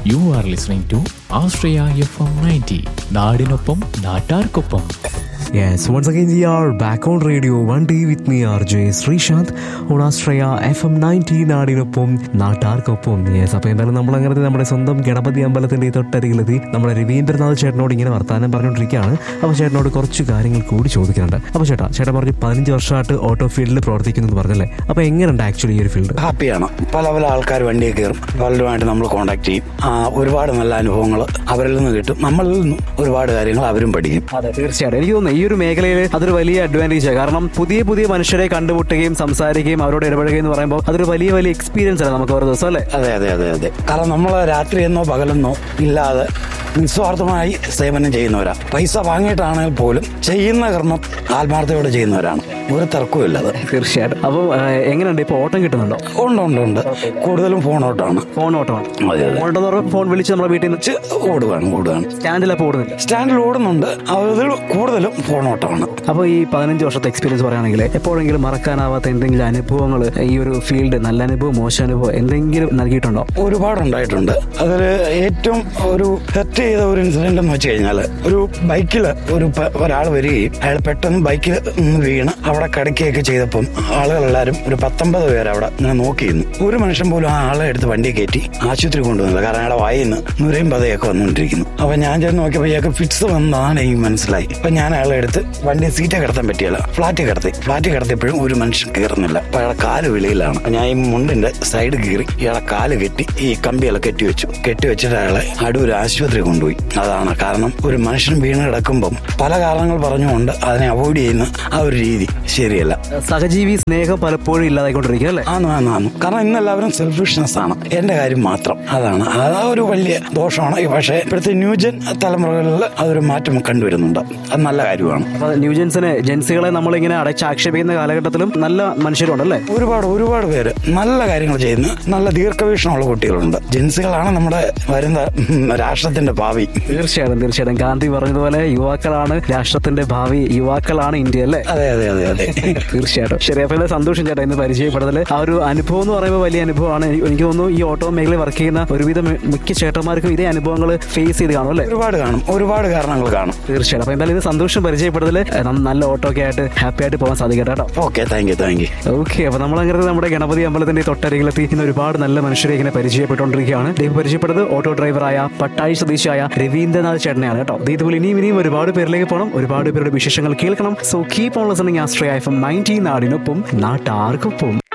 U are listening to Ashraya F M ninety നാടിനൊപ്പം നാട്ടാർക്കൊപ്പം Yes, once again we are back on radio one day with me RJ Sreesanth on Astraya FM 90 നാടിനൊപ്പം നാട്ടാർക്കൊപ്പം yes അപ്പോൾ എന്തായാലും നമ്മൾ അങ്ങനത്തെ നമ്മുടെ സ്വന്തം ഗണപതി അമ്പലത്തിന്റെ ഈ തൊട്ടരികിലെത്തി നമ്മുടെ രവീന്ദ്രനാഥ് ചേട്ടനോട് ഇങ്ങനെ വർത്താനം പറഞ്ഞുകൊണ്ടിരിക്കുകയാണ് അപ്പോൾ ചേട്ടനോട് കുറച്ച് കാര്യങ്ങൾ കൂടി ചോദിക്കുന്നുണ്ട് അപ്പോൾ ചേട്ടാ ചേട്ടൻ പറഞ്ഞു പതിനഞ്ച് വർഷമായിട്ട് ഓട്ടോ ഫീൽഡിൽ പ്രവർത്തിക്കുന്നു എന്ന് പറഞ്ഞല്ലേ അപ്പോൾ എങ്ങനെയുണ്ട് ആക്ച്വലി ഈ ഒരു ഫീൽഡ് ഹാപ്പിയാണ് പല പല ആൾക്കാർ വണ്ടിയിൽ കയറും പലരുമായിട്ട് നമ്മൾ കോണ്ടാക്ട് ചെയ്യും ആ, ഒരുപാട് നല്ല അനുഭവങ്ങൾ അവരിൽ നിന്ന് കിട്ടും നമ്മളിൽ നിന്നും ഒരുപാട് കാര്യങ്ങൾ അവരും പഠിക്കും അതെ തീർച്ചയായിട്ടും എനിക്ക് തോന്നുന്നു ഈ ഒരു മേഖലയിൽ അതൊരു വലിയ അഡ്വാൻറ്റേജ് കാരണം പുതിയ പുതിയ മനുഷ്യരെ കണ്ടുമുട്ടുകയും സംസാരിക്കുകയും അവരോട് ഇടപെടുകയും എന്ന് പറയുമ്പോൾ അതൊരു വലിയ വലിയ എക്സ്പീരിയൻസ് ആണ് നമുക്ക് ഓരോ ദിവസം അല്ലേ അതെ അതെ അതെ അതെ കാരണം നമ്മൾ രാത്രിയെന്നോ പകലെന്നോ ഇല്ലാതെ നിസ്വാർത്ഥമായി സേവനം ചെയ്യുന്നവരാ പൈസ വാങ്ങിയിട്ടാണെങ്കിൽ പോലും ചെയ്യുന്ന കർമ്മം ആത്മാർത്ഥയോടെ ചെയ്യുന്നവരാണ് ഒരു തർക്കവും അത് തീർച്ചയായിട്ടും അപ്പോൾ എങ്ങനെയുണ്ട് ഇപ്പോൾ ഓട്ടം കിട്ടുന്നുണ്ടോ ഉണ്ട് ഉണ്ട് ഉണ്ട് കൂടുതലും ഫോൺ ഔട്ടാണ് ഫോൺ ഓട്ടമാണ് അതെ അതെ ഓട്ടം എന്ന് പറയുമ്പോൾ ഫോൺ വിളിച്ച് നമ്മുടെ വീട്ടിൽ നിന്ന് ചെ- ഓടുകയാണ് ഓടുകയാണ് സ്റ്റാൻഡിലപ്പോൾ ഓടുന്നില്ല സ്റ്റാൻഡിൽ ഓടുന്നുണ്ട് അതിൽ കൂടുതലും ഫോൺ ഔട്ടാണ് അപ്പോൾ ഈ പതിനഞ്ച് വർഷത്തെ എക്സ്പീരിയൻസ് പറയുകയാണെങ്കിൽ എപ്പോഴെങ്കിലും മറക്കാനാവാത്ത എന്തെങ്കിലും അനുഭവങ്ങൾ ഈ ഒരു ഫീൽഡ് നല്ല അനുഭവം മോശം അനുഭവം എന്തെങ്കിലും നൽകിയിട്ടുണ്ടോ ഒരുപാടുണ്ടായിട്ടുണ്ട് അതിൽ ഏറ്റവും ഒരു തെറ്റ് ചെയ്ത ഒരു ഇൻസിഡന്റ് എന്ന് വെച്ച് കഴിഞ്ഞാൽ ഒരു ബൈക്കിൽ ഒരു ഒരാൾ വരികയും അയാൾ പെട്ടെന്ന് ബൈക്കിൽ നിന്ന് വീണ് അവിടെ കിടക്കുകയൊക്കെ ചെയ്തപ്പം ആളുകളെല്ലാവരും ഒരു പത്തൊമ്പത് പേര് അവിടെ ഇങ്ങനെ നോക്കിയിരുന്നു ഒരു മനുഷ്യൻ പോലും ആ ആളെ എടുത്ത് വണ്ടി കയറ്റി ആശുപത്രി കൊണ്ടുവന്നില്ല കാരണം അയാളെ വായിൽ നിന്ന് നുരയും പതയൊക്കെ വന്നുകൊണ്ടിരിക്കുന്നു അപ്പൊ ഞാൻ ചെന്ന് നോക്കിയപ്പോൾ ഇയാൾക്ക് ഫിറ്റ്സ് വന്നതാണ് എനിക്ക് മനസ്സിലായി അപ്പൊ ഞാൻ അയാളെ എടുത്ത് വണ്ടി സീറ്റ് കിടത്താൻ പറ്റിയല്ല ഫ്ലാറ്റ് കിടത്തി ഫ്ലാറ്റ് കിടത്തിയപ്പോഴും ഒരു മനുഷ്യൻ കയറുന്നില്ല അപ്പൊ അയാളെ കാല് വെളിയിലാണ് അപ്പൊ ഞാൻ ഈ മുണ്ടിന്റെ സൈഡ് കീറി ഇയാളെ കാല് കെട്ടി ഈ കമ്പിയെല്ലാം കെട്ടി വെച്ചു കെട്ടി വെച്ചിട്ട് അയാളെ അടൂർ ആശുപത്രി കൊണ്ടുപോയി അതാണ് കാരണം ഒരു മനുഷ്യൻ വീണ് കിടക്കുമ്പം പല കാരണങ്ങൾ പറഞ്ഞുകൊണ്ട് അതിനെ അവോയ്ഡ് ചെയ്യുന്ന ആ ഒരു രീതി ശരിയല്ല സഹജീവി സ്നേഹം പലപ്പോഴും ഇല്ലാതായിക്കൊണ്ടിരിക്കുക അല്ലേ ആന്നു ആന്നു ആന്നു കാരണം ഇന്ന് എല്ലാവരും സെൽഫിഷ്നെസ് ആണ് എന്റെ കാര്യം മാത്രം അതാണ് അതാ ഒരു വലിയ ദോഷമാണ് പക്ഷേ ഇപ്പോഴത്തെ ന്യൂജൻ തലമുറകളിൽ അതൊരു മാറ്റം കണ്ടുവരുന്നുണ്ട് അത് നല്ല കാര്യമാണ് അപ്പോൾ ന്യൂജൻസിനെ ജെൻസികളെ നമ്മളിങ്ങനെ അടച്ചാക്ഷേപിക്കുന്ന കാലഘട്ടത്തിലും നല്ല മനുഷ്യരുണ്ടല്ലേ ഒരുപാട് ഒരുപാട് പേര് നല്ല കാര്യങ്ങൾ ചെയ്യുന്ന നല്ല ദീർഘവീക്ഷണമുള്ള കുട്ടികളുണ്ട് ജെൻസികളാണ് നമ്മുടെ വരുന്ന ഉം, രാഷ്ട്രത്തിന്റെ ഭാവി തീർച്ചയായിട്ടും തീർച്ചയായിട്ടും ഗാന്ധി പറഞ്ഞതുപോലെ യുവാക്കളാണ് രാഷ്ട്രത്തിന്റെ ഭാവി യുവാക്കളാണ് ഇന്ത്യ അല്ലേ അതെ അതെ അതെ അതെ തീർച്ചയായിട്ടും ശരി അപ്പോൾ ഇതിൽ സന്തോഷം ചേട്ടാ ഇന്ന് പരിചയപ്പെടുത്തൽ ആ ഒരു അനുഭവം എന്ന് പറയുമ്പോൾ വലിയ അനുഭവമാണ് എനിക്ക് എനിക്ക് തോന്നുന്നു ഈ ഓട്ടോ മേഖലയിൽ വർക്ക് ചെയ്യുന്ന ഒരുവിധം മിക്ക ചേട്ടന്മാർക്കും ഇതേ അനുഭവങ്ങൾ ഫേസ് ചെയ്ത് കാണും അല്ലേ ഒരുപാട് കാണും ഒരുപാട് കാരണങ്ങൾ കാണും തീർച്ചയായിട്ടും അപ്പോൾ എന്തായാലും ഇത് സന്തോഷം പരിചയപ്പെടുത്തൽ നല്ല ഓട്ടോ ഒക്കെ ആയിട്ട് ഹാപ്പി ആയിട്ട് പോകാൻ സാധിക്കട്ടെ കേട്ടോ okay thank you thank you okay അപ്പൊ നമ്മൾ അങ്ങനെ നമ്മുടെ ഗണപതി അമ്പലത്തിന്റെ തൊട്ടരികിലെത്തി ഇന്ന് ഒരുപാട് നല്ല മനുഷ്യരെ ഇങ്ങനെ പരിചയപ്പെട്ടുകൊണ്ടിരിക്കുകയാണ് ദൈവം പരിചയപ്പെട്ടത് ഓട്ടോ ഡ്രൈവറായ പട്ടാഴി സ്വദേശിയായ രവീന്ദ്രനാഥ് ചേട്ടനെയാണ് കേട്ടോ ദേ ഇതുപോലെ ഇനിയും ഇനിയും ഒരുപാട് പേരിലേക്ക് പോകണം ഒരുപാട് പേരുടെ വിശേഷങ്ങൾ കേൾക്കണം so keep on listening Ashraya F M nineteen നാടിനൊപ്പം നാട്ടാർക്കൊപ്പം